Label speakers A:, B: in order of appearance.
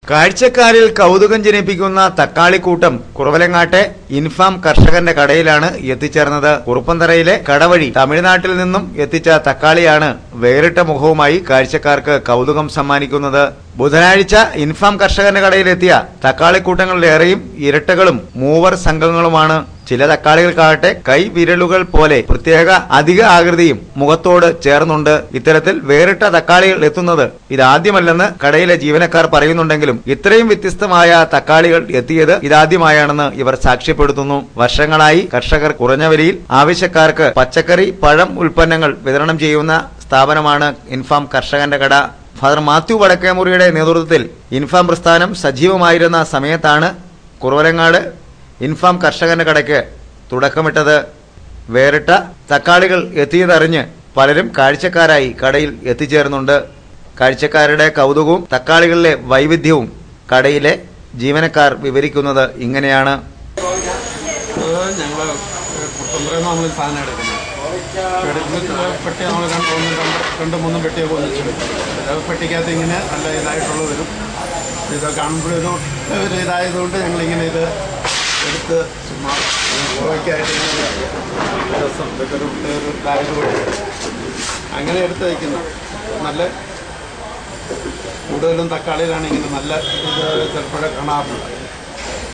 A: കാഴ്ചക്കാരിൽ കൗതുകം ജനിപ്പിക്കുന്ന തക്കാളിക്കൂട്ടം കുറവലങ്ങാട്ടെ ഇൻഫാം കർഷകന്റെ കടയിലാണ് എത്തിച്ചേർന്നത് കുറുപ്പന്തറയിലെ കടവഴി തമിഴ്നാട്ടിൽ നിന്നും എത്തിച്ച തക്കാളിയാണ് വേറിട്ട മുഖവുമായി കാഴ്ചക്കാർക്ക് കൗതുകം സമ്മാനിക്കുന്നത് ബുധനാഴ്ച ഇൻഫാം കർഷകന്റെ കടയിലെത്തിയ തക്കാളിക്കൂട്ടങ്ങളിലേറെയും ഇരട്ടകളും മൂവർ സംഘങ്ങളുമാണ് ചില തക്കാളികൾക്കാകട്ടെ കൈ വിരലുകൾ പോലെ പ്രത്യേക അധിക ആകൃതിയും മുഖത്തോട് ചേർന്നുണ്ട് ഇത്തരത്തിൽ വേറിട്ട തക്കാളികൾ എത്തുന്നത് ഇതാദ്യമല്ലെന്ന് കടയിലെ ജീവനക്കാർ പറയുന്നുണ്ടെങ്കിലും ഇത്രയും വ്യത്യസ്തമായ തക്കാളികൾ എത്തിയത് ഇതാദ്യമായാണെന്ന് ഇവർ സാക്ഷ്യപ്പെടുത്തുന്നു വർഷങ്ങളായി കർഷകർ കുറഞ്ഞ വിലയിൽ ആവശ്യക്കാർക്ക് പച്ചക്കറി പഴം ഉൽപ്പന്നങ്ങൾ വിതരണം ചെയ്യുന്ന സ്ഥാപനമാണ് ഇൻഫാം കർഷകന്റെ കട ഫാദർ മാത്യു വടക്കേമുറിയുടെ നേതൃത്വത്തിൽ ഇൻഫാം പ്രസ്ഥാനം സജീവമായിരുന്ന സമയത്താണ് കുറവലങ്ങാട് ഇൻഫാം കർഷകന്റെ കടയ്ക്ക് തുടക്കമിട്ടത് വേറിട്ട തക്കാളികൾ എത്തിയതറിഞ്ഞ് പലരും കാഴ്ചക്കാരായി കടയിൽ എത്തിച്ചേർന്നുണ്ട് കാഴ്ചക്കാരുടെ കൗതുകവും തക്കാളികളിലെ വൈവിധ്യവും കടയിലെ ജീവനക്കാർ വിവരിക്കുന്നത് ഇങ്ങനെയാണ്
B: അത് ഞങ്ങൾ കുട്ടമ്പറയിൽ നമ്മൾ സാധനം എടുക്കുന്നത് എടുക്കുന്ന പെട്ടി നമ്മൾ രണ്ട് ഒന്നും രണ്ട് രണ്ട് മൂന്നും പെട്ടിയൊക്കെ ഒന്നിച്ചെടുക്കും അത് പെട്ടിക്കകത്ത് ഇങ്ങനെ നല്ല ഇതായിട്ടുള്ള വരും ഇത് കാണുമ്പോഴൊരു ഒരു ഇതായതുകൊണ്ട് ഞങ്ങളിങ്ങനെ ഇത് എടുത്ത് ചുമ്മാ ഗോവയ്ക്കായിട്ട് ഇങ്ങനെ രസം ഇതൊക്കെ ഒരു ഒരു ഇതായതുകൊണ്ട് അങ്ങനെ എടുത്ത് വയ്ക്കുന്നു നല്ല കൂടുതലും തക്കാളിയിലാണ് ഇങ്ങനെ നല്ല ഇത് ചിലപ്പോഴേ കാണാറുള്ളത്